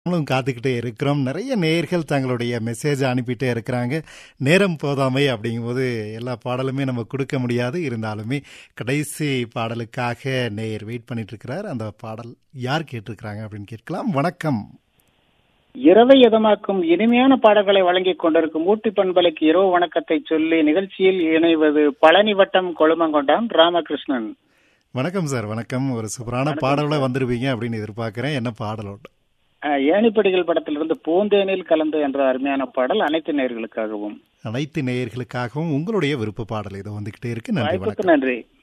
நாங்களும் காத்துக்கிட்டே இருக்கிறோம் நிறைய நேயர்கள் தங்களுடைய மெசேஜ் அனுப்பிட்டே இருக்கிறாங்க நேரம் போதாமை அப்படிங்கும்போது எல்லா பாடலுமே நம்ம கொடுக்க முடியாது இருந்தாலுமே கடைசி பாடலுக்காக நேயர் வெயிட் பண்ணிட்டு இருக்கிறார் அந்த பாடல் யார் கேட்டிருக்கிறாங்க அப்படின்னு கேட்கலாம் வணக்கம் இரவை எதமாக்கும் இனிமையான பாடல்களை வழங்கிக் கொண்டிருக்கும் ஊட்டி பண்பலைக்கு இரவு வணக்கத்தை சொல்லி நிகழ்ச்சியில் இணைவது பழனி வட்டம் கொழுமங்கொண்டான் ராமகிருஷ்ணன் வணக்கம் சார் வணக்கம் ஒரு சூப்பரான பாடலோட வந்திருப்பீங்க அப்படின்னு எதிர்பார்க்கிறேன் என்ன பாடலோட அஹ், ஏணிப்படிகள் படத்திலிருந்து பூந்தேனில் கலந்து என்ற அருமையான பாடல் அனைத்து நேயர்களுக்காகவும் அனைத்து நேயர்களுக்காகவும் உங்களுடைய விருப்ப பாடல் இதோ வந்துகிட்டே இருக்கு நன்றி வாய்ப்புக்கு வணக்கம் நன்றி